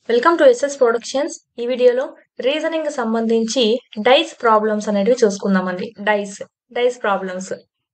welcome to SS productions ఈ వీడియోలో reasoning సంబంధించి డైస్ ప్రాబ్లమ్స్ అనేటివి చూసుకుందామండి డైస్ డైస్ ప్రాబ్లమ్స్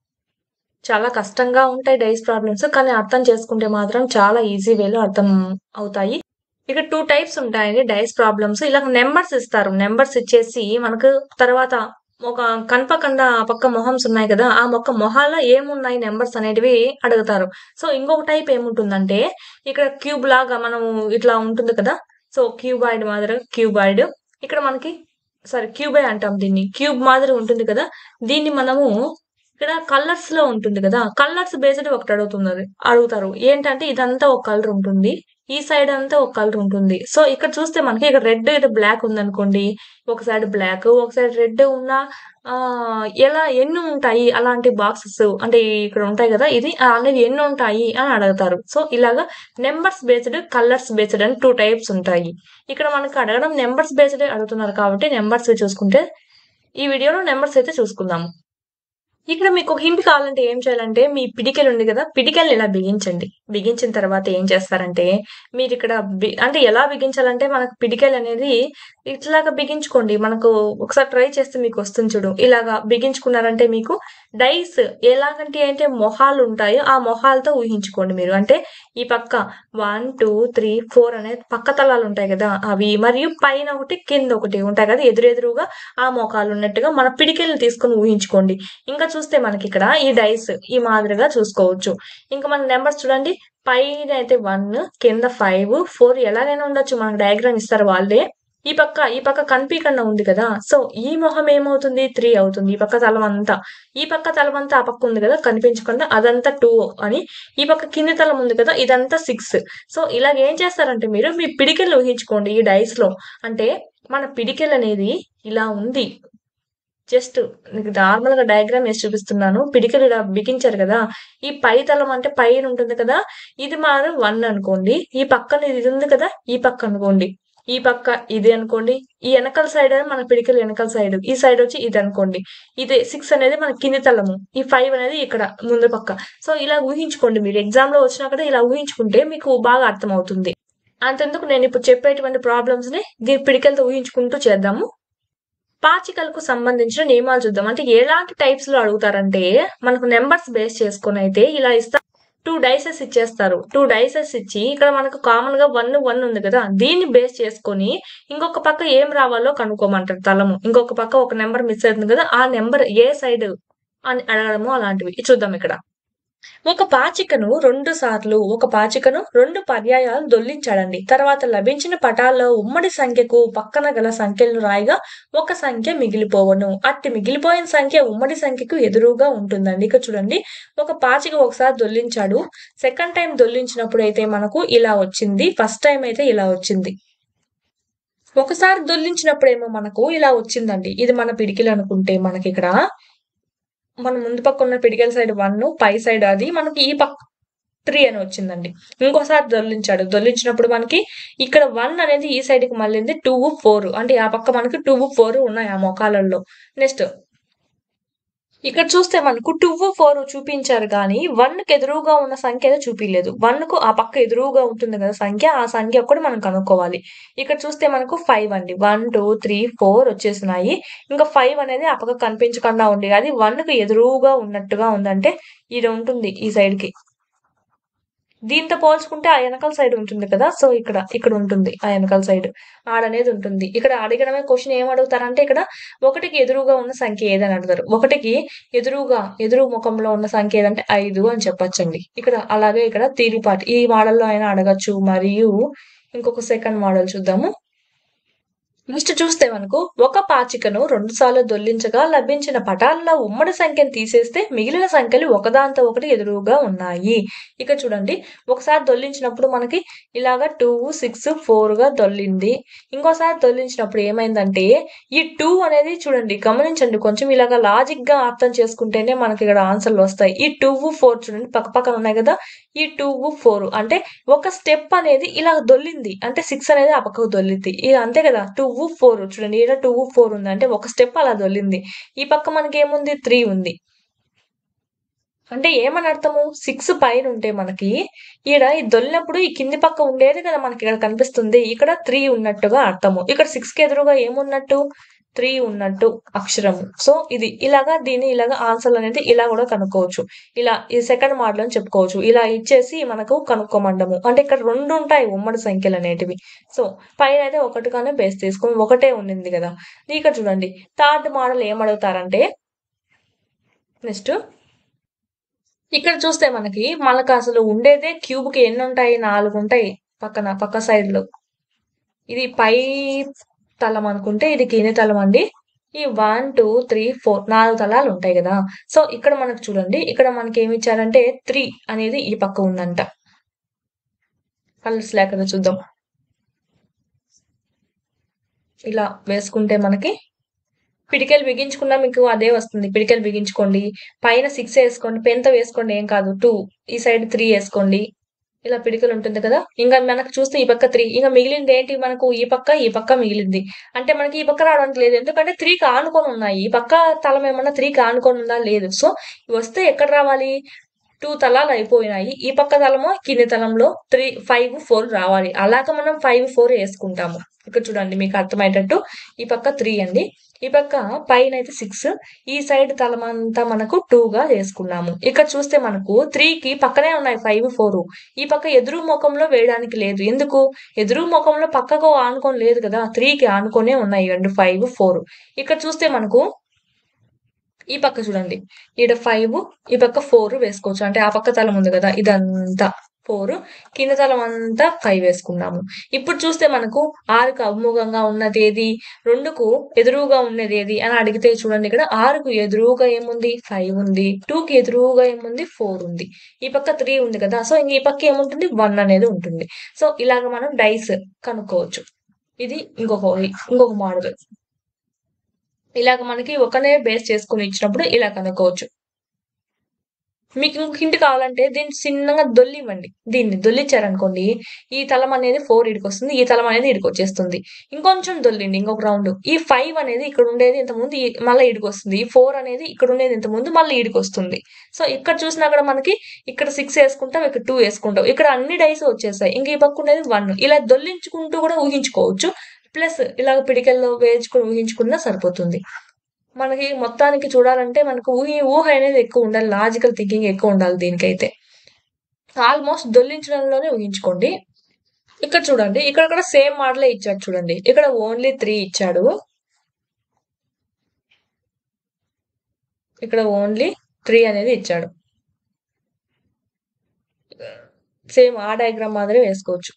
చాలా కష్టంగా ఉంటాయి డైస్ ప్రాబ్లమ్స్ కానీ అర్థం చేసుకుంటే మాత్రం చాలా ఈజీ వేలో అర్థం అవుతాయి ఇక టూ టైప్స్ ఉంటాయండి డైస్ ప్రాబ్లమ్స్ ఇలా నెంబర్స్ ఇస్తారు నెంబర్స్ ఇచ్చేసి మనకు తర్వాత ఒక కనపకుండా ఆ పక్క మొహమ్స్ ఉన్నాయి కదా ఆ మొక్క మొహాల్లో ఏమున్నాయి నెంబర్స్ అనేటివి అడుగుతారు సో ఇంకొక టైప్ ఏముంటుందంటే ఇక్కడ క్యూబ్ లాగా మనం ఇట్లా ఉంటుంది కదా సో క్యూబాయిడ్ మాదిరి క్యూబాయిడ్ ఇక్కడ మనకి సారీ క్యూబై అంటాం దీన్ని క్యూబ్ మాదిరి ఉంటుంది కదా దీన్ని మనము ఇక్కడ కలర్స్ లో ఉంటుంది కదా కలర్స్ బేస్డ్ ఒకటి అడుగుతున్నది అడుగుతారు ఏంటంటే ఇదంతా ఒక కలర్ ఉంటుంది ఈ సైడ్ అంతా ఒక కలర్ ఉంటుంది సో ఇక్కడ చూస్తే మనకి ఇక్కడ రెడ్ ఇక్కడ బ్లాక్ ఉందనుకోండి ఒక సైడ్ బ్లాక్ ఒక సైడ్ రెడ్ ఉన్న ఆ ఎలా ఎన్ని ఉంటాయి అలాంటి బాక్సెస్ అంటే ఇక్కడ ఉంటాయి కదా ఇది అనేది ఎన్ని ఉంటాయి అని అడుగుతారు సో ఇలాగా నెంబర్స్ బేస్డ్ కలర్స్ బేస్డ్ అని టూ టైప్స్ ఉంటాయి ఇక్కడ మనకి అడగడం నెంబర్స్ బేస్డ్ అడుగుతున్నారు కాబట్టి నెంబర్స్ చూసుకుంటే ఈ వీడియోలో నెంబర్స్ అయితే చూసుకుందాము ఇక్కడ మీకు ఒక హింట్ కావాలంటే ఏం చేయాలంటే మీ పిడికెలు ఉంది కదా పిడికెల్ని ఇలా బిగించండి బిగించిన తర్వాత ఏం చేస్తారంటే మీరు ఇక్కడ బి- అంటే ఎలా బిగించాలంటే మనకు పిడికెలు అనేది ఇట్లాగా బిగించుకోండి మనకు ఒకసారి ట్రై చేస్తే మీకు వస్తుంది చూడు ఇలాగా బిగించుకున్నారంటే మీకు డైస్ ఎలాగంటే అంటే మొహాలు ఉంటాయో ఆ మొహాలతో ఊహించుకోండి మీరు అంటే ఈ పక్క వన్ టూ త్రీ ఫోర్ అనే పక్క తలాలు ఉంటాయి కదా అవి మరియు పైన ఒకటి కింద ఒకటి ఉంటాయి కదా ఎదురెదురుగా ఆ మోకాలు ఉన్నట్టుగా మన పిడికెల్ని తీసుకొని ఊహించుకోండి ఇంకా చూస్తే మనకి ఇక్కడ ఈ డైస్ ఈ మాదిరిగా చూసుకోవచ్చు ఇంకా మన నెంబర్స్ చూడండి పైన అయితే వన్ కింద ఫైవ్ ఫోర్ ఎలాగైనా ఉండొచ్చు మనకు డయాగ్రామ్ ఇస్తారు వాళ్ళే ఈ పక్క ఈ పక్క కనిపించకుండా ఉంది కదా సో ఈ మొహం ఏమవుతుంది త్రీ అవుతుంది ఈ పక్క తలం అంతా ఈ పక్క తలం అంతా ఆ పక్క ఉంది కదా కనిపించకుండా అదంతా టూ అని ఈ పక్క కింది తలం ఉంది కదా ఇదంతా సిక్స్ సో ఇలాగ ఏం చేస్తారంటే మీరు మీ పిడికెలు ఊహించుకోండి ఈ డైస్ లో అంటే మన పిడికెల్ అనేది ఇలా ఉంది జస్ట్ మీకు నార్మల్ గా డయాగ్రామ్ వేసి చూపిస్తున్నాను పిడికలు ఇలా బిగించారు కదా ఈ పై తలం అంటే పైన ఉంటుంది కదా ఇది మాత్రం వన్ అనుకోండి ఈ పక్కన ఇది ఉంది కదా ఈ పక్క అనుకోండి ఈ పక్క ఇది అనుకోండి ఈ వెనకాల సైడ్ అనేది మన పిడికలు వెనకాల సైడ్ ఈ సైడ్ వచ్చి ఇది అనుకోండి ఇది సిక్స్ అనేది మన కింది తలము ఈ ఫైవ్ అనేది ఇక్కడ ముందు పక్క సో ఇలా ఊహించుకోండి మీరు ఎగ్జామ్ లో వచ్చినా కూడా ఇలా ఊహించుకుంటే మీకు బాగా అర్థం అవుతుంది అంతెందుకు నేను ఇప్పుడు చెప్పేటువంటి ప్రాబ్లమ్స్ ని దీని పిడికలతో ఊహించుకుంటూ చేద్దాము పాచికలకు సంబంధించిన నియమాలు చూద్దాం అంటే ఎలాంటి టైప్స్ లో అడుగుతారంటే మనకు నెంబర్స్ బేస్ చేసుకొని అయితే ఇలా ఇస్తారు టూ డైసెస్ ఇచ్చేస్తారు టూ డైసెస్ ఇచ్చి ఇక్కడ మనకు కామన్ గా వన్ వన్ ఉంది కదా దీన్ని బేస్ చేసుకొని ఇంకొక పక్క ఏం రావాలో కనుక్కోమంటారు తలము ఇంకొక పక్క ఒక నెంబర్ మిస్ అవుతుంది కదా ఆ నెంబర్ ఏ సైడ్ అని అడగడము అలాంటివి చూద్దాం ఇక్కడ ఒక పాచికను రెండు సార్లు ఒక పాచికను రెండు పర్యాయాలు దొల్లించాడండి తర్వాత లభించిన పటాల్లో ఉమ్మడి సంఖ్యకు పక్కన గల సంఖ్యలను రాయిగా ఒక సంఖ్య మిగిలిపోవను అట్టి మిగిలిపోయిన సంఖ్య ఉమ్మడి సంఖ్యకు ఎదురుగా ఉంటుందండి ఇక చూడండి ఒక పాచిక ఒకసారి దొల్లించాడు సెకండ్ టైం దొల్లించినప్పుడు అయితే మనకు ఇలా వచ్చింది ఫస్ట్ టైం అయితే ఇలా వచ్చింది ఒకసారి దొల్లించినప్పుడేమో మనకు ఇలా వచ్చిందండి ఇది మన పిడికిలు అనుకుంటే మనకి ఇక్కడ మన ముందు పక్క ఉన్న పిడికల సైడ్ వన్ పై సైడ్ అది మనకి ఈ పక్క త్రీ అని వచ్చిందండి ఇంకోసారి దొల్లించాడు దొల్లించినప్పుడు మనకి ఇక్కడ వన్ అనేది ఈ సైడ్ కి మళ్ళీ టూ ఫోర్ అంటే ఆ పక్క మనకి టూ ఫోర్ ఉన్నాయి ఆ మొఖాలలో నెక్స్ట్ ఇక్కడ చూస్తే మనకు టూ ఫోర్ చూపించారు కానీ వన్ కి ఎదురుగా ఉన్న సంఖ్య అయితే చూపించలేదు వన్ కు ఆ పక్క ఎదురుగా ఉంటుంది కదా సంఖ్య ఆ సంఖ్య ఒక్కటి మనం కనుక్కోవాలి ఇక్కడ చూస్తే మనకు ఫైవ్ అండి వన్ టూ త్రీ ఫోర్ వచ్చేసినాయి ఇంకా ఫైవ్ అనేది ఆ పక్క కనిపించకుండా ఉంది అది వన్ కు ఎదురుగా ఉన్నట్టుగా ఉందంటే ఇది ఉంటుంది ఈ సైడ్ కి దీంతో పోల్చుకుంటే ఆ వెనకాల సైడ్ ఉంటుంది కదా సో ఇక్కడ ఇక్కడ ఉంటుంది ఆ వెనకాల సైడ్ ఆడనేది ఉంటుంది ఇక్కడ అడగడమే క్వశ్చన్ ఏం అడుగుతారంటే ఇక్కడ ఒకటికి ఎదురుగా ఉన్న సంఖ్య ఏదని అడుగుతారు ఒకటికి ఎదురుగా ఎదురు ముఖంలో ఉన్న సంఖ్య ఏదంటే ఐదు అని చెప్పొచ్చండి ఇక్కడ అలాగే ఇక్కడ తీరిపాటి ఈ మోడల్లో అయినా అడగచ్చు మరియు ఇంకొక సెకండ్ మోడల్ చూద్దాము నెక్స్ట్ చూస్తే మనకు ఒక పాచికను రెండు సార్లు దొల్లించగా లభించిన పటాల్లో ఉమ్మడి సంఖ్యను తీసేస్తే మిగిలిన సంఖ్యలు ఒకదాంతో ఒకటి ఎదురుగా ఉన్నాయి ఇక చూడండి ఒకసారి దొల్లించినప్పుడు మనకి ఇలాగా టూ సిక్స్ ఫోర్ గా దొల్లింది ఇంకోసారి దొల్లించినప్పుడు ఏమైందంటే ఈ టూ అనేది చూడండి గమనించండి కొంచెం ఇలాగా లాజిక్ గా అర్థం చేసుకుంటేనే మనకి ఇక్కడ ఆన్సర్లు వస్తాయి ఈ టూ ఫోర్ చూడండి పక్క పక్కన ఉన్నాయి కదా ఈ టూ ఫోర్ అంటే ఒక స్టెప్ అనేది ఇలా దొల్లింది అంటే సిక్స్ అనేది ఆ పక్కకు దొల్లింది ఇది అంతే కదా టూ ఫోర్ చూడండి ఇక్కడ టూ ఫోర్ ఉంది అంటే ఒక స్టెప్ అలా దొల్లింది ఈ పక్క మనకి ఏముంది త్రీ ఉంది అంటే ఏమని అర్థము సిక్స్ పైన ఉంటే మనకి ఈడ ఈ దొల్లినప్పుడు ఈ కింది పక్క ఉండేది కదా మనకి ఇక్కడ కనిపిస్తుంది ఇక్కడ త్రీ ఉన్నట్టుగా అర్థము ఇక్కడ సిక్స్ కి ఎదురుగా ఏమున్నట్టు త్రీ ఉన్నట్టు అక్షరము సో ఇది ఇలాగా దీన్ని ఇలాగా ఆన్సర్ అనేది ఇలా కూడా కనుక్కోవచ్చు ఇలా ఈ సెకండ్ మోడల్ అని చెప్పుకోవచ్చు ఇలా ఇచ్చేసి మనకు కనుక్కోమండము అంటే ఇక్కడ రెండు ఉంటాయి ఉమ్మడి సంఖ్యలు అనేటివి సో పైన అయితే ఒకటిగానే బేస్ తీసుకుని ఒకటే ఉండింది కదా ఇక్కడ చూడండి థర్డ్ మోడల్ ఏమడుగుతారంటే నెక్స్ట్ ఇక్కడ చూస్తే మనకి మనకు అసలు ఉండేదే క్యూబ్ కి ఎన్ని ఉంటాయి నాలుగు ఉంటాయి పక్కన పక్క సైడ్ లో ఇది పై తలం అనుకుంటే ఇది కింది తలం అండి ఈ వన్ టూ త్రీ ఫోర్ నాలుగు తలాలు ఉంటాయి కదా సో ఇక్కడ మనకు చూడండి ఇక్కడ మనకి ఏమి ఇచ్చారంటే త్రీ అనేది ఈ పక్క ఉందంట కలర్స్ లేకుండా చూద్దాం ఇలా వేసుకుంటే మనకి పిడికెలు బిగించుకున్నా మీకు అదే వస్తుంది పిడికెలు బిగించుకోండి పైన సిక్స్ వేసుకోండి పెంత వేసుకోండి ఏం కాదు టూ ఈ సైడ్ త్రీ వేసుకోండి ఇలా పిడికలు ఉంటుంది కదా ఇంకా మనకు చూస్తే ఈ పక్క త్రీ ఇంకా మిగిలింది ఏంటి మనకు ఈ పక్క ఈ పక్క మిగిలింది అంటే మనకి ఈ పక్క రావడానికి లేదు ఎందుకంటే త్రీకి ఆనుకొని ఉన్నాయి ఈ పక్క తలం ఏమన్నా త్రీకి ఆనుకొని ఉందా లేదు సో వస్తే ఎక్కడ రావాలి టూ తలాలు అయిపోయినాయి ఈ పక్క తలము కింది తలంలో త్రీ ఫైవ్ ఫోర్ రావాలి అలాగ మనం ఫైవ్ ఫోర్ వేసుకుంటాము ఇక్కడ చూడండి మీకు అర్థమయ్యేటట్టు ఈ పక్క త్రీ అండి ఈ పక్క పైన అయితే సిక్స్ ఈ సైడ్ తలం అంతా మనకు టూ గా వేసుకున్నాము ఇక్కడ చూస్తే మనకు త్రీ కి పక్కనే ఉన్నాయి ఫైవ్ ఫోర్ ఈ పక్క ఎదురు ముఖంలో వేయడానికి లేదు ఎందుకు ఎదురు ముఖంలో పక్కకు ఆనుకొని లేదు కదా త్రీ కి ఆనుకొనే ఉన్నాయి రెండు ఫైవ్ ఫోర్ ఇక్కడ చూస్తే మనకు ఈ పక్క చూడండి ఈడ ఫైవ్ ఈ పక్క ఫోర్ వేసుకోవచ్చు అంటే ఆ పక్క తలం ఉంది కదా ఇదంతా ఫోర్ కింద తలం అంతా ఫైవ్ వేసుకున్నాము ఇప్పుడు చూస్తే మనకు ఆరుకు అభిముఖంగా ఉన్నది ఏది రెండుకు ఎదురుగా ఉన్నది ఏది అని అడిగితే చూడండి ఇక్కడ ఆరుకు ఎదురుగా ఏముంది ఫైవ్ ఉంది టూ కి ఎదురుగా ఏముంది ఫోర్ ఉంది ఈ పక్క త్రీ ఉంది కదా సో ఇంక ఈ పక్క ఏముంటుంది వన్ అనేది ఉంటుంది సో ఇలాగ మనం డైస్ కనుక్కోవచ్చు ఇది ఇంకొక ఇంకొక మోడల్ ఇలాగ మనకి ఒకనే బేస్ చేసుకుని ఇచ్చినప్పుడు ఇలా కనుక్కోవచ్చు మీకు ఇంకొక హింట్ కావాలంటే దీన్ని చిన్నగా దొల్లివ్వండి దీన్ని దొల్లిచ్చారనుకోండి ఈ తలం అనేది ఫోర్ ఇడికి వస్తుంది ఈ తలం అనేది ఇడికి వచ్చేస్తుంది ఇంకొంచెం దొల్లిండి ఇంకొక రౌండ్ ఈ ఫైవ్ అనేది ఇక్కడ ఉండేది ఇంతకుముందు ఈ- మళ్ళీ ఇడికి వస్తుంది ఈ ఫోర్ అనేది ఇక్కడ ఉండేది ఇంతకుముందు మళ్ళీ ఇడికి వస్తుంది సో ఇక్కడ చూసినా కూడా మనకి ఇక్కడ సిక్స్ వేసుకుంటాం ఇక్కడ టూ వేసుకుంటాం ఇక్కడ అన్ని డైస్ వచ్చేసాయి ఇంక ఈ పక్క ఉండేది వన్ ఇలా దొల్లించుకుంటూ కూడా ఊహించుకోవచ్చు ప్లస్ ఇలా పిడికెల్లో వేయించుకుని ఊహించుకున్నా సరిపోతుంది మనకి మొత్తానికి చూడాలంటే మనకు ఊహి ఊహ అనేది ఎక్కువ ఉండాలి లాజికల్ థింకింగ్ ఎక్కువ ఉండాలి దీనికైతే ఆల్మోస్ట్ దొల్లించడంలోనే ఊహించుకోండి ఇక్కడ చూడండి ఇక్కడ కూడా సేమ్ మోడలే ఇచ్చాడు చూడండి ఇక్కడ ఓన్లీ త్రీ ఇచ్చాడు ఇక్కడ ఓన్లీ త్రీ అనేది ఇచ్చాడు సేమ్ ఆ డయాగ్రామ్ మాదిరి వేసుకోవచ్చు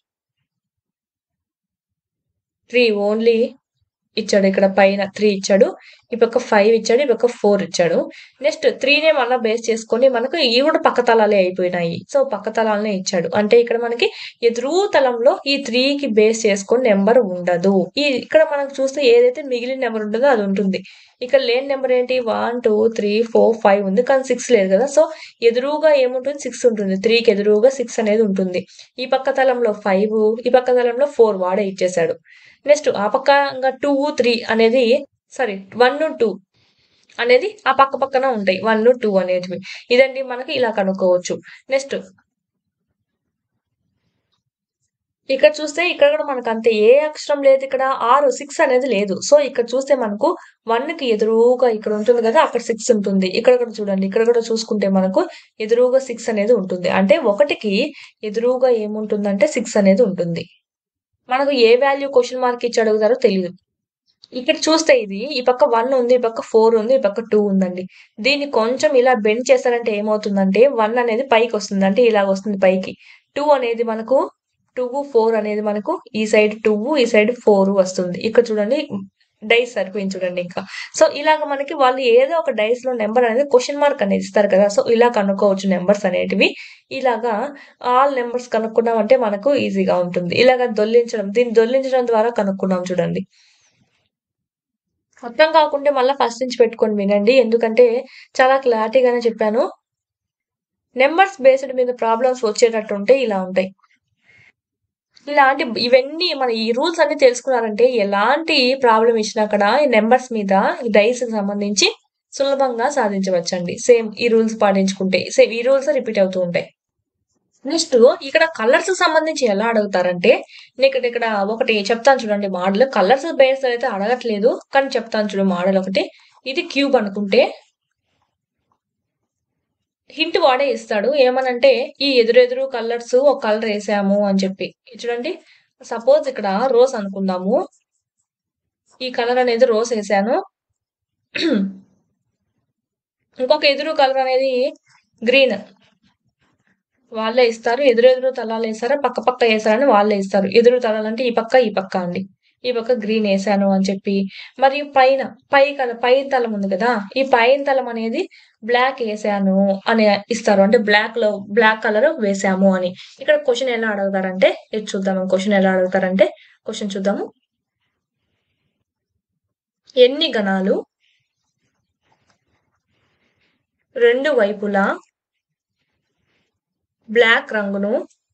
త్రీ ఓన్లీ ఇచ్చాడు ఇక్కడ పైన త్రీ ఇచ్చాడు ఈ పక్క ఫైవ్ ఇచ్చాడు ఈ పక్క ఫోర్ ఇచ్చాడు నెక్స్ట్ త్రీనే మళ్ళీ బేస్ చేసుకొని మనకు ఇవి కూడా పక్క తలాలే అయిపోయినాయి సో పక్క తలాలనే ఇచ్చాడు అంటే ఇక్కడ మనకి ఎదురు తలంలో ఈ త్రీకి బేస్ చేసుకొని నెంబర్ ఉండదు ఈ ఇక్కడ మనకు చూస్తే ఏదైతే మిగిలిన నెంబర్ ఉంటుందో అది ఉంటుంది ఇక్కడ లేని నెంబర్ ఏంటి one two three four five ఉంది కానీ సిక్స్ లేదు కదా సో ఎదురుగా ఏముంటుంది సిక్స్ ఉంటుంది త్రీకి ఎదురుగా సిక్స్ అనేది ఉంటుంది ఈ పక్క తలంలో ఫైవ్ ఈ పక్క తలంలో ఫోర్ వాడే ఇచ్చేసాడు నెక్స్ట్ ఆ పక్క ఇంకా టూ త్రీ అనేది సారీ వన్ టూ అనేది ఆ పక్క పక్కన ఉంటాయి వన్ టూ అనేటివి ఇదండి మనకి ఇలా కనుక్కోవచ్చు నెక్స్ట్ ఇక్కడ చూస్తే ఇక్కడ కూడా మనకు అంతే ఏ అక్షరం లేదు ఇక్కడ ఆరు సిక్స్ అనేది లేదు సో ఇక్కడ చూస్తే మనకు వన్ కి ఎదురుగా ఇక్కడ ఉంటుంది కదా అక్కడ సిక్స్ ఉంటుంది ఇక్కడ కూడా చూడండి ఇక్కడ కూడా చూసుకుంటే మనకు ఎదురుగా సిక్స్ అనేది ఉంటుంది అంటే ఒకటికి ఎదురుగా ఏముంటుందంటే సిక్స్ అనేది ఉంటుంది మనకు ఏ వాల్యూ క్వశ్చన్ మార్క్ ఇచ్చి అడుగుతారో తెలియదు ఇక్కడ చూస్తే ఇది ఈ పక్క వన్ ఉంది ఈ పక్క ఫోర్ ఉంది ఈ పక్క టూ ఉందండి దీన్ని కొంచెం ఇలా బెండ్ చేశారంటే ఏమవుతుందంటే వన్ అనేది పైకి వస్తుంది అంటే ఇలా వస్తుంది పైకి టూ అనేది మనకు టూ ఫోర్ అనేది మనకు ఈ సైడ్ టూ ఈ సైడ్ ఫోర్ వస్తుంది ఇక్కడ చూడండి డైస్ సరిపోయింది చూడండి ఇంకా సో ఇలాగ మనకి వాళ్ళు ఏదో ఒక డైస్ లో నెంబర్ అనేది క్వశ్చన్ మార్క్ అనేది ఇస్తారు కదా సో ఇలా కనుక్కోవచ్చు నెంబర్స్ అనేటివి ఇలాగా ఆల్ నెంబర్స్ కనుక్కున్నాం అంటే మనకు ఈజీగా ఉంటుంది ఇలాగ దొల్లించడం దీన్ని దొల్లించడం ద్వారా కనుక్కున్నాం చూడండి అర్థం కాకుంటే మళ్ళీ ఫస్ట్ నుంచి పెట్టుకొని వినండి ఎందుకంటే చాలా క్లారిటీగానే చెప్పాను నెంబర్స్ బేస్డ్ మీద ప్రాబ్లమ్స్ వచ్చేటట్టు ఉంటే ఇలా ఉంటాయి ఇలాంటి ఇవన్నీ మన ఈ రూల్స్ అన్ని తెలుసుకున్నారంటే ఎలాంటి ప్రాబ్లం ఇచ్చినా కూడా ఈ నెంబర్స్ మీద ఈ డైస్ కి సంబంధించి సులభంగా సాధించవచ్చండి సేమ్ ఈ రూల్స్ పాటించుకుంటే సేమ్ ఈ రూల్స్ రిపీట్ అవుతూ ఉంటాయి నెక్స్ట్ ఇక్కడ కలర్స్ సంబంధించి ఎలా అడుగుతారంటే ఇక్కడ ఇక్కడ ఒకటి చెప్తాను చూడండి మోడల్ కలర్స్ బేస్ అయితే అడగట్లేదు కానీ చెప్తాను చూడు మోడల్ ఒకటి ఇది క్యూబ్ అనుకుంటే హింట్ వాడే ఇస్తాడు ఏమనంటే ఈ ఎదురెదురు కలర్స్ ఒక కలర్ వేసాము అని చెప్పి చూడండి సపోజ్ ఇక్కడ రోజ్ అనుకుందాము ఈ కలర్ అనేది రోజ్ వేసాను ఇంకొక ఎదురు కలర్ అనేది గ్రీన్ వాళ్ళే ఇస్తారు ఎదురెదురు తలాలు వేసారా పక్క పక్క వేసారని వాళ్ళే ఇస్తారు ఎదురు తలాలు అంటే ఈ పక్క ఈ పక్క అండి ఈ పక్క గ్రీన్ వేసాను అని చెప్పి మరియు పైన పై కల పై తలం ఉంది కదా ఈ పైన తలం అనేది బ్లాక్ వేసాను అని ఇస్తారు అంటే బ్లాక్ లో బ్లాక్ కలర్ వేసాము అని ఇక్కడ క్వశ్చన్ ఎలా అడుగుతారంటే ఇది చూద్దాము క్వశ్చన్ ఎలా అడుగుతారంటే క్వశ్చన్ చూద్దాము ఎన్ని గణాలు రెండు వైపులా బ్లాక్ రంగును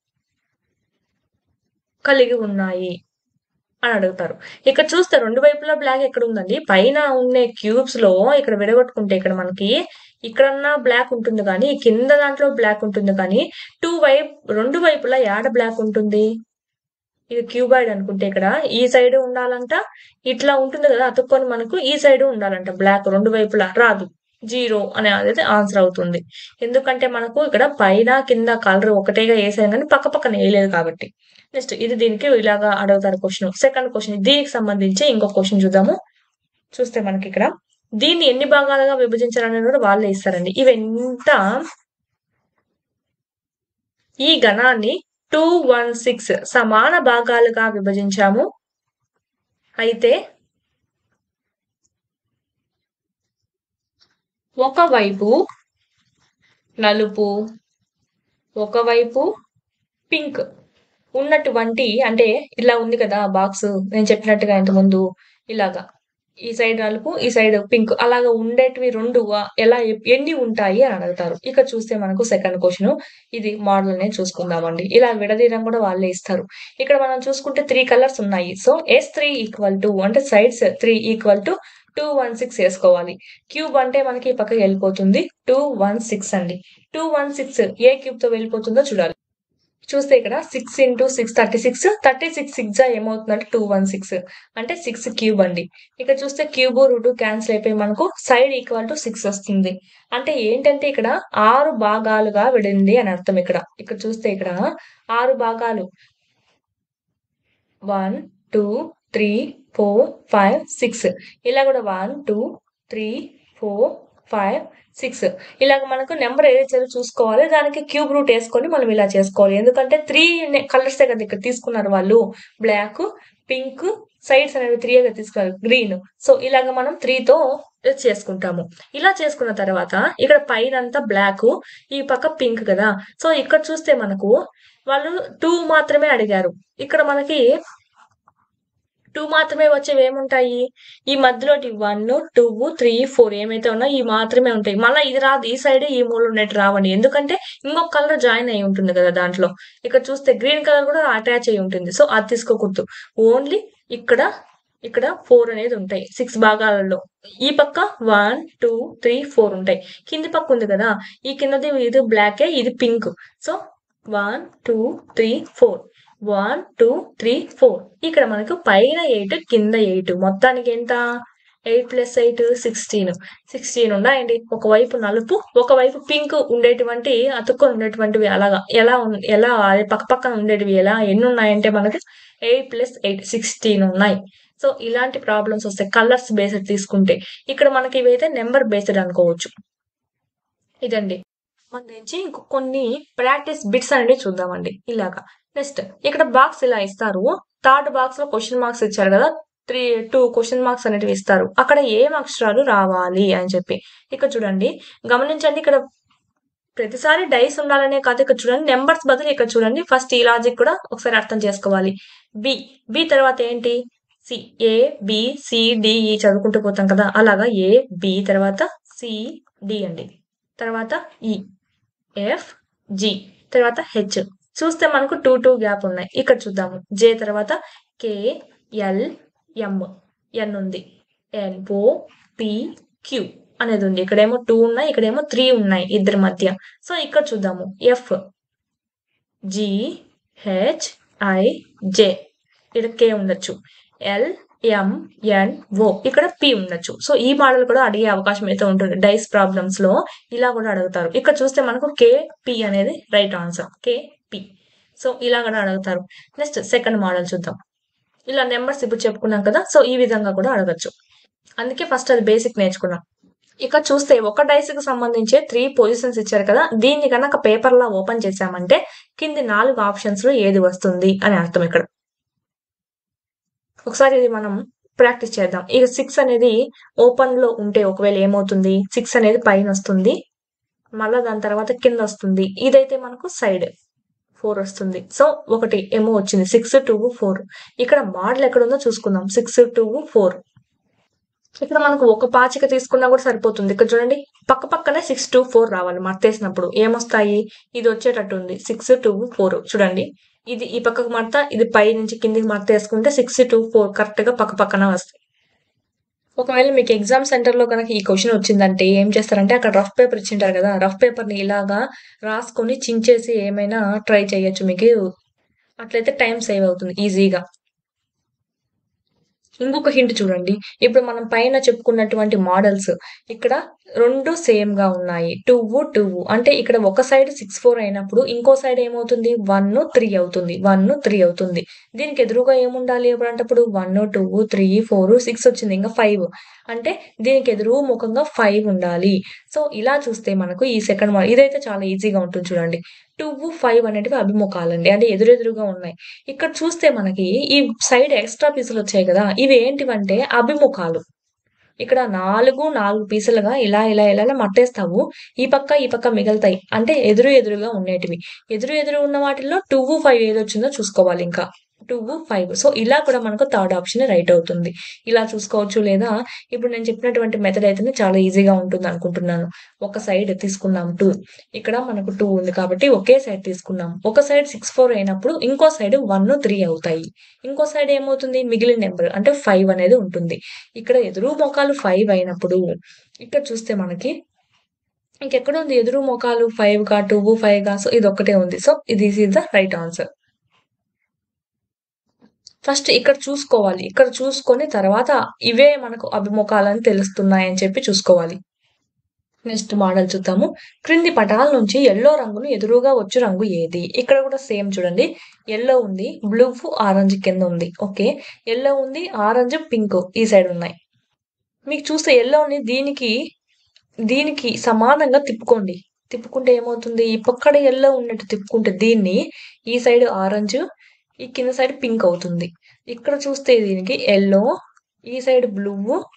కలిగి ఉన్నాయి అని అడుగుతారు ఇక్కడ చూస్తే రెండు వైపులా బ్లాక్ ఎక్కడ ఉందండి పైన ఉండే క్యూబ్స్ లో ఇక్కడ విడగొట్టుకుంటే ఇక్కడ మనకి ఇక్కడన్నా బ్లాక్ ఉంటుంది కానీ కింద దాంట్లో బ్లాక్ ఉంటుంది కానీ టూ వైపు రెండు వైపులా యాడ బ్లాక్ ఉంటుంది ఇది క్యూబాయిడ్ అనుకుంటే ఇక్కడ ఈ సైడ్ ఉండాలంట ఇట్లా ఉంటుంది కదా అతుక్కొని మనకు ఈ సైడ్ ఉండాలంట బ్లాక్ రెండు వైపులా రాదు జీరో అనే అనేది ఆన్సర్ అవుతుంది ఎందుకంటే మనకు ఇక్కడ పైన కింద కలర్ ఒకటేగా వేసాను కానీ పక్క పక్కన వేయలేదు కాబట్టి నెక్స్ట్ ఇది దీనికి ఇలాగా అడుగుతారు క్వశ్చన్ సెకండ్ క్వశ్చన్ దీనికి సంబంధించి ఇంకో క్వశ్చన్ చూద్దాము చూస్తే మనకి ఇక్కడ దీన్ని ఎన్ని భాగాలుగా విభజించాలనేది కూడా వాళ్ళే ఇస్తారండి ఇవెంత ఈ గణాన్ని టూ వన్ సిక్స్ సమాన భాగాలుగా విభజించాము అయితే ఒకవైపు నలుపు ఒకవైపు పింక్ ఉన్నటువంటి అంటే ఇలా ఉంది కదా బాక్స్ నేను చెప్పినట్టుగా ఇంతకుముందు ఇలాగా ఈ సైడ్ నలుపు ఈ సైడ్ పింక్ అలాగా ఉండేటివి రెండు ఆ, ఎలా ఎన్ని ఉంటాయి అని అడుగుతారు ఇక్కడ చూస్తే మనకు సెకండ్ క్వశ్చన్ ఇది మోడల్ అనేది చూసుకుందామండి ఇలా విడదీయడం కూడా వాళ్ళే ఇస్తారు ఇక్కడ మనం చూసుకుంటే త్రీ కలర్స్ ఉన్నాయి so S three equal to అంటే sides three equal to two one six వేసుకోవాలి క్యూబ్ అంటే మనకి ఈ పక్కకి వెళ్ళిపోతుంది టూ వన్ సిక్స్ అండి టూ వన్ సిక్స్ ఏ క్యూబ్ తో వెళ్ళిపోతుందో చూడాలి చూస్తే ఇక్కడ six into six thirty six thirty six six ఏమవుతుందంటే టూ వన్ సిక్స్ అంటే సిక్స్ క్యూబ్ అండి ఇక్కడ చూస్తే క్యూబ్ రూట్ క్యాన్సిల్ అయిపోయి మనకు సైడ్ ఈక్వల్ టు సిక్స్ వస్తుంది అంటే ఏంటంటే ఇక్కడ ఆరు భాగాలుగా విడింది అని అర్థం ఇక్కడ ఇక్కడ చూస్తే ఇక్కడ ఆరు భాగాలు one two three four five six ఇలా కూడా one two three four five six ఇలాగ మనకు నెంబర్ ఏదైతే చూసుకోవాలి దానికి క్యూబ్ రూట్ వేసుకొని మనం ఇలా చేసుకోవాలి ఎందుకంటే త్రీ కలర్సే కదా ఇక్కడ తీసుకున్నారు వాళ్ళు బ్లాక్ పింక్ సైడ్స్ అనేవి త్రీ గా తీసుకున్నారు గ్రీన్ సో ఇలాగ మనం త్రీతో చేసుకుంటాము ఇలా చేసుకున్న తర్వాత ఇక్కడ పైన అంతా బ్లాక్ ఈ పక్క పింక్ కదా సో ఇక్కడ చూస్తే మనకు వాళ్ళు టూ మాత్రమే అడిగారు ఇక్కడ మనకి టూ మాత్రమే వచ్చేవి ఏముంటాయి ఈ మధ్యలోటి వన్ టూ త్రీ ఫోర్ ఏమైతే ఉన్నాయో ఈ మాత్రమే ఉంటాయి మళ్ళీ ఇది రాదు ఈ సైడ్ ఈ మూడు ఉన్నట్టు రావండి ఎందుకంటే ఇంకొక కలర్ జాయిన్ అయి ఉంటుంది కదా దాంట్లో ఇక్కడ చూస్తే గ్రీన్ కలర్ కూడా అటాచ్ అయి ఉంటుంది సో అది తీసుకోకూడదు ఓన్లీ ఇక్కడ ఇక్కడ ఫోర్ అనేది ఉంటాయి సిక్స్ భాగాలలో ఈ పక్క వన్ టూ త్రీ ఫోర్ ఉంటాయి కింది పక్క ఉంది కదా ఈ కిందది ఇది బ్లాకే ఇది pink so one two three four one two three four ఇక్కడ మనకు పైన ఎయిట్ కింద ఎయిట్ మొత్తానికి ఎంత eight plus eight sixteen sixteen ఉన్నాయండి ఒకవైపు నలుపు ఒకవైపు పింక్ ఉండేటువంటి అతుక్కొని ఉండేటువంటివి అలాగా ఎలా ఉన్- ఎలా అదే పక్క పక్కన ఉండేటివి ఎలా ఎన్ని ఉన్నాయంటే మనకు ఎయిట్ ప్లస్ ఎయిట్ సిక్స్టీన్ ఉన్నాయి సో ఇలాంటి ప్రాబ్లమ్స్ వస్తాయి కలర్స్ బేస్డ్ తీసుకుంటే ఇక్కడ మనకి ఇవైతే నెంబర్ బేస్డ్ అనుకోవచ్చు ఇదండి మన నుంచి ఇంకో కొన్ని ప్రాక్టీస్ బిట్స్ అనేవి చూద్దామండి ఇలాగా నెక్స్ట్ ఇక్కడ బాక్స్ ఇలా ఇస్తారు థర్డ్ బాక్స్ లో క్వశ్చన్ మార్క్స్ ఇచ్చారు కదా త్రీ టూ క్వశ్చన్ మార్క్స్ అనేటివి ఇస్తారు అక్కడ ఏం అక్షరాలు రావాలి అని చెప్పి ఇక్కడ చూడండి గమనించండి ఇక్కడ ప్రతిసారి డైస్ ఉండాలనే కాదు ఇక్కడ చూడండి నెంబర్స్ బదులు ఇక్కడ చూడండి ఫస్ట్ ఈ లాజిక్ కూడా ఒకసారి అర్థం చేసుకోవాలి బి బి తర్వాత ఏంటి C A B C D ఈ చదువుకుంటూ పోతాం కదా అలాగా ఏ బి తర్వాత సి డి అండి తర్వాత ఈ ఎఫ్ జి తర్వాత హెచ్ చూస్తే మనకు టూ టూ గ్యాప్ ఉన్నాయి ఇక్కడ చూద్దాము జే తర్వాత కే ఎల్ ఎం ఎన్ ఉంది ఎన్ ఓ పి క్యూ అనేది ఉంది ఇక్కడేమో టూ ఉన్నాయి ఇక్కడేమో త్రీ ఉన్నాయి ఇద్దరి మధ్య సో ఇక్కడ చూద్దాము F G H I J ఇక్కడ కే ఉండొచ్చు ఎల్ ఎం ఎన్ ఓ ఇక్కడ పి ఉండొచ్చు సో ఈ మోడల్ కూడా అడిగే అవకాశం అయితే ఉంటుంది డైస్ ప్రాబ్లమ్స్ లో ఇలా కూడా అడుగుతారు ఇక్కడ చూస్తే మనకు కే పి అనేది right answer K P so ఇలా కూడా అడుగుతారు నెక్స్ట్ సెకండ్ మోడల్ చూద్దాం ఇలా నెంబర్స్ ఇప్పుడు చెప్పుకున్నాం కదా సో ఈ విధంగా కూడా అడగచ్చు అందుకే ఫస్ట్ అది బేసిక్ నేర్చుకున్నాం ఇక చూస్తే ఒక డైస్ కి సంబంధించి త్రీ పొజిషన్స్ ఇచ్చారు కదా దీన్ని కనుక పేపర్ లా ఓపెన్ చేసామంటే కింది నాలుగు ఆప్షన్స్ లో ఏది వస్తుంది అని అర్థం ఇక్కడ ఒకసారి ఇది మనం ప్రాక్టీస్ చేద్దాం ఇక సిక్స్ అనేది ఓపెన్ లో ఉంటే ఒకవేళ ఏమవుతుంది సిక్స్ అనేది పైన వస్తుంది మళ్ళా దాని తర్వాత కింద వస్తుంది ఇదైతే మనకు సైడ్ ఫోర్ వస్తుంది సో ఒకటి ఏమో వచ్చింది సిక్స్ టూ ఫోర్ ఇక్కడ మోడల్ ఎక్కడ ఉందో చూసుకుందాం సిక్స్ టూ ఫోర్ ఇక్కడ మనకు ఒక పాచిక తీసుకున్నా కూడా సరిపోతుంది ఇక్కడ చూడండి పక్క పక్కనే సిక్స్ టూ ఫోర్ రావాలి మర్తేసినప్పుడు ఏమొస్తాయి ఇది వచ్చేటట్టు ఉంది సిక్స్ టూ ఫోర్ చూడండి ఇది ఈ పక్కకు మడత ఇది పై నుంచి కిందికి మడత వేసుకుంటే సిక్స్ టూ ఫోర్ కరెక్ట్ గా పక్క పక్కన వస్తాయి ఒకవేళ మీకు ఎగ్జామ్ సెంటర్ లో కనుక ఈ క్వశ్చన్ వచ్చిందంటే ఏం చేస్తారంటే అక్కడ రఫ్ పేపర్ ఇచ్చింటారు కదా రఫ్ పేపర్ ని ఇలాగా రాసుకొని చించేసి ఏమైనా ట్రై చేయొచ్చు మీకు అట్లయితే టైం సేవ్ అవుతుంది ఈజీగా ఇంకొక హింట్ చూడండి ఇప్పుడు మనం పైన చెప్పుకున్నటువంటి మోడల్స్ ఇక్కడ రెండు సేమ్ గా ఉన్నాయి టూ టూ అంటే ఇక్కడ ఒక సైడ్ సిక్స్ ఫోర్ అయినప్పుడు ఇంకో సైడ్ ఏమవుతుంది వన్ త్రీ అవుతుంది వన్ త్రీ అవుతుంది దీనికి ఎదురుగా ఏముండాలి ఎప్పుడంటప్పుడు one two three four six వచ్చింది ఇంకా ఫైవ్ అంటే దీనికి ఎదురు ముఖంగా ఫైవ్ ఉండాలి సో ఇలా చూస్తే మనకు ఈ సెకండ్ మోడల్ ఇదైతే చాలా ఈజీగా ఉంటుంది చూడండి టూ ఫైవ్ అనేటివి అభిముఖాలండి అంటే ఎదురెదురుగా ఉన్నాయి ఇక్కడ చూస్తే మనకి ఈ సైడ్ ఎక్స్ట్రా పీసులు వచ్చాయి కదా ఇవి ఏంటివంటే అభిముఖాలు ఇక్కడ నాలుగు నాలుగు పీసులుగా ఇలా ఇలా ఇలా ఇలా మట్టేస్తావు ఈ పక్క ఈ పక్క మిగులుతాయి అంటే ఎదురు ఎదురుగా ఉండేటివి ఎదురు ఎదురు ఉన్న వాటిల్లో టూ ఫైవ్ ఏది వచ్చిందో చూసుకోవాలి ఇంకా టూ ఫైవ్ సో ఇలా కూడా మనకు థర్డ్ ఆప్షన్ రైట్ అవుతుంది ఇలా చూసుకోవచ్చు లేదా ఇప్పుడు నేను చెప్పినటువంటి మెథడ్ అయితేనే చాలా ఈజీగా ఉంటుంది అనుకుంటున్నాను ఒక సైడ్ తీసుకున్నాం టూ ఇక్కడ మనకు టూ ఉంది కాబట్టి ఒకే సైడ్ తీసుకున్నాం ఒక సైడ్ సిక్స్ ఫోర్ అయినప్పుడు ఇంకో సైడ్ వన్ త్రీ అవుతాయి ఇంకో సైడ్ ఏమవుతుంది మిగిలిన నెంబర్ అంటే ఫైవ్ అనేది ఉంటుంది ఇక్కడ ఎదురు మొఖాలు ఫైవ్ అయినప్పుడు ఇక్కడ చూస్తే మనకి ఇంకెక్కడ ఉంది ఎదురు మొఖాలు ఫైవ్ గా టూ ఫైవ్ గా సో ఇది ఒక్కటే ఉంది సో ఇది is the right answer first ఇక్కడ చూసుకోవాలి ఇక్కడ చూసుకొని తర్వాత ఇవే మనకు అభిముఖాలని తెలుస్తున్నాయని చెప్పి చూసుకోవాలి నెక్స్ట్ మోడల్ చూద్దాము క్రింది పటాల నుంచి ఎల్లో రంగును ఎదురుగా వచ్చు రంగు ఏది ఇక్కడ కూడా సేమ్ చూడండి ఎల్లో ఉంది బ్లూ ఆరెంజ్ కింద ఉంది ఓకే ఎల్లో ఉంది ఆరెంజ్ పింక్ ఈ సైడ్ ఉన్నాయి మీకు చూస్తే ఎల్లోని దీనికి దీనికి సమానంగా తిప్పుకోండి తిప్పుకుంటే ఏమవుతుంది ఈ పక్కడ ఎల్లో ఉన్నట్టు తిప్పుకుంటే దీన్ని ఈ సైడ్ ఆరెంజ్ ఈ కింద సైడ్ పింక్ అవుతుంది ఇక్కడ చూస్తే దీనికి ఎల్లో ఈ సైడ్ బ్లూ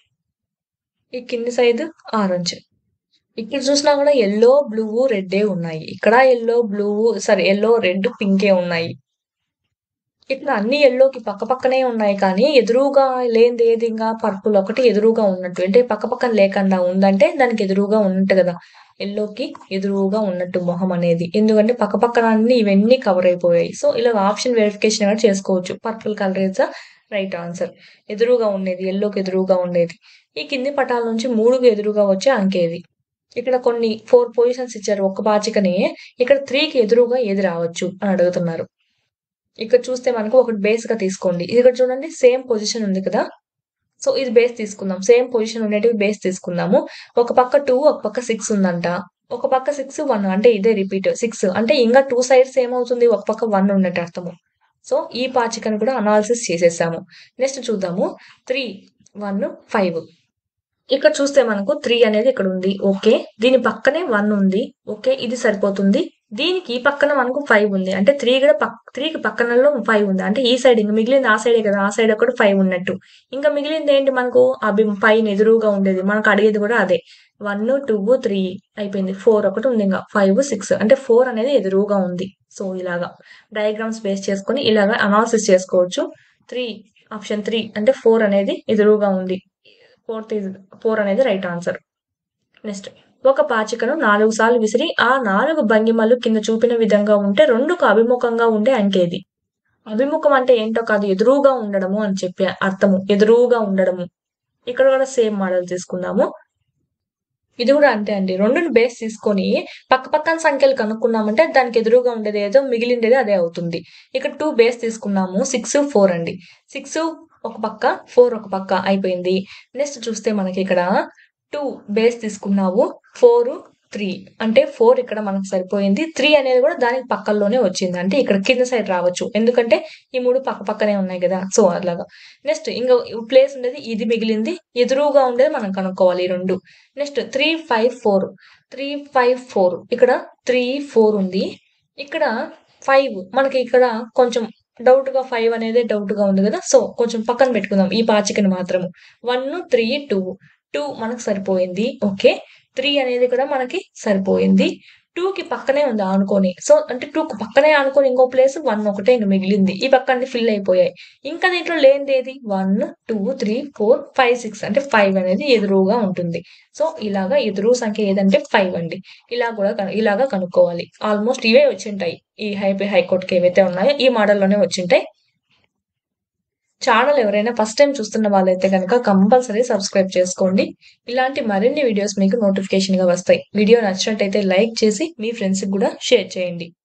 ఈ కింది సైడ్ ఆరెంజ్ ఇక్కడ చూసినా కూడా ఎల్లో బ్లూ రెడ్డే ఉన్నాయి ఇక్కడ yellow blue sorry yellow red పింకే ఉన్నాయి ఇక్కడ అన్ని ఎల్లోకి పక్క పక్కనే ఉన్నాయి కానీ ఎదురుగా లేనిది ఏది ఇంకా పర్పుల్ ఒకటి ఎదురుగా ఉన్నట్టు అంటే పక్క పక్కన లేకుండా ఉందంటే దానికి ఎదురుగా ఉన్నట్టు కదా ఎల్లోకి ఎదురుగా ఉన్నట్టు మొహం అనేది ఎందుకంటే పక్క పక్కన అన్ని ఇవన్నీ కవర్ అయిపోయాయి సో ఇలా ఆప్షన్ వెరిఫికేషన్ కూడా చేసుకోవచ్చు purple colour is the right answer ఎదురుగా ఉండేది ఎల్లోకి ఎదురుగా ఉండేది ఈ కింది పటాల నుంచి మూడుకు ఎదురుగా వచ్చే అంకేది ఇక్కడ కొన్ని ఫోర్ పొజిషన్స్ ఇచ్చారు ఒక్క బాచికని ఇక్కడ త్రీకి ఎదురుగా ఏది రావచ్చు అని అడుగుతున్నారు ఇక్కడ చూస్తే మనకు ఒకటి బేస్ గా తీసుకోండి ఇక్కడ చూడండి సేమ్ పొజిషన్ ఉంది కదా సో ఇది బేస్ తీసుకుందాం సేమ్ పొజిషన్ ఉండేటివి బేస్ తీసుకుందాము ఒక పక్క టూ ఒక పక్క సిక్స్ ఉందంట ఒక పక్క సిక్స్ వన్ అంటే ఇదే రిపీట్ సిక్స్ అంటే ఇంకా టూ సైడ్స్ ఏమవుతుంది ఒక పక్క వన్ ఉన్నట్టు అర్థము సో ఈ పాచికను కూడా అనాలిసిస్ చేసేసాము నెక్స్ట్ చూద్దాము త్రీ వన్ ఫైవ్ ఇక్కడ చూస్తే మనకు త్రీ అనేది ఇక్కడ ఉంది ఓకే దీని పక్కనే వన్ ఉంది ఓకే ఇది సరిపోతుంది దీనికి ఈ పక్కన మనకు ఫైవ్ ఉంది అంటే త్రీ కూడా పక్ త్రీకి పక్కనలో ఫైవ్ ఉంది అంటే ఈ సైడ్ ఇంకా మిగిలింది ఆ సైడే కదా ఆ సైడ్ ఒకటి ఫైవ్ ఉన్నట్టు ఇంకా మిగిలింది ఏంటి మనకు అభి పైన ఎదురుగా ఉండేది మనకు అడిగేది కూడా అదే వన్ టూ త్రీ అయిపోయింది ఫోర్ ఒకటి ఉంది ఇంకా ఫైవ్ సిక్స్ అంటే ఫోర్ అనేది ఎదురుగా ఉంది సో ఇలాగా డయాగ్రామ్స్ బేస్ చేసుకొని ఇలాగా అనాలిసిస్ చేసుకోవచ్చు త్రీ ఆప్షన్ త్రీ అంటే ఫోర్ అనేది ఎదురుగా ఉంది ఫోర్త్ ఫోర్ అనేది రైట్ ఆన్సర్ నెక్స్ట్ ఒక పాచికను నాలుగు సార్లు విసిరి ఆ నాలుగు భంగిమలు కింద చూపిన విధంగా ఉంటే రెండుకు అభిముఖంగా ఉండే అంకేది అభిముఖం అంటే ఏంటో కాదు ఎదురుగా ఉండడము అని చెప్పే అర్థము ఎదురుగా ఉండడము ఇక్కడ కూడా సేమ్ మోడల్ తీసుకుందాము ఇది కూడా అంతే అండి రెండుని బేస్ తీసుకొని పక్క పక్కన సంఖ్యలు కనుక్కున్నామంటే దానికి ఎదురుగా ఉండేది ఏదో మిగిలిండేది అదే అవుతుంది ఇక్కడ టూ బేస్ తీసుకున్నాము సిక్స్ ఫోర్ అండి సిక్స్ ఒక పక్క ఫోర్ ఒక పక్క అయిపోయింది నెక్స్ట్ చూస్తే మనకి ఇక్కడ టూ బేస్ తీసుకున్నావు ఫోర్ త్రీ అంటే ఫోర్ ఇక్కడ మనకు సరిపోయింది త్రీ అనేది కూడా దానికి పక్కల్లోనే వచ్చింది అంటే ఇక్కడ కింద సైడ్ రావచ్చు ఎందుకంటే ఈ మూడు పక్క పక్కనే ఉన్నాయి కదా సో అలాగా నెక్స్ట్ ఇంకా ప్లేస్ ఉండేది ఇది మిగిలింది ఎదురుగా ఉండేది మనం కనుక్కోవాలి ఈ రెండు next three five four three five four ఇక్కడ త్రీ ఫోర్ ఉంది ఇక్కడ ఫైవ్ మనకి ఇక్కడ కొంచెం డౌట్ గా ఫైవ్ అనేది డౌట్ గా ఉంది కదా సో కొంచెం పక్కన పెట్టుకుందాం ఈ పాచికని మాత్రము వన్ త్రీ టూ టూ మనకు సరిపోయింది ఓకే త్రీ అనేది కూడా మనకి సరిపోయింది టూ కి పక్కనే ఉంది ఆనుకొని సో అంటే టూ కి పక్కనే ఆనుకొని ఇంకో ప్లేస్ వన్ ఒకటే ఇంక మిగిలింది ఈ పక్క అన్ని ఫిల్ అయిపోయాయి ఇంకా దీంట్లో లేనిది ఏది one two three four five six అంటే ఫైవ్ అనేది ఎదురుగా ఉంటుంది సో ఇలాగా ఎదురు సంఖ్య ఏదంటే ఫైవ్ అండి ఇలా కూడా కను- ఇలాగా కనుక్కోవాలి ఆల్మోస్ట్ ఇవే వచ్చింటాయి ఈ హైపే హైకోర్టుకి ఏవైతే ఉన్నాయో ఈ మోడల్లోనే వచ్చింటాయి ఛానల్ ఎవరైనా ఫస్ట్ టైం చూస్తున్న వాళ్ళైతే కనుక కంపల్సరీ సబ్స్క్రైబ్ చేసుకోండి ఇలాంటి మరిన్ని వీడియోస్ మీకు నోటిఫికేషన్ గా వస్తాయి వీడియో నచ్చినట్టయితే లైక్ చేసి మీ ఫ్రెండ్స్ కూడా షేర్ చేయండి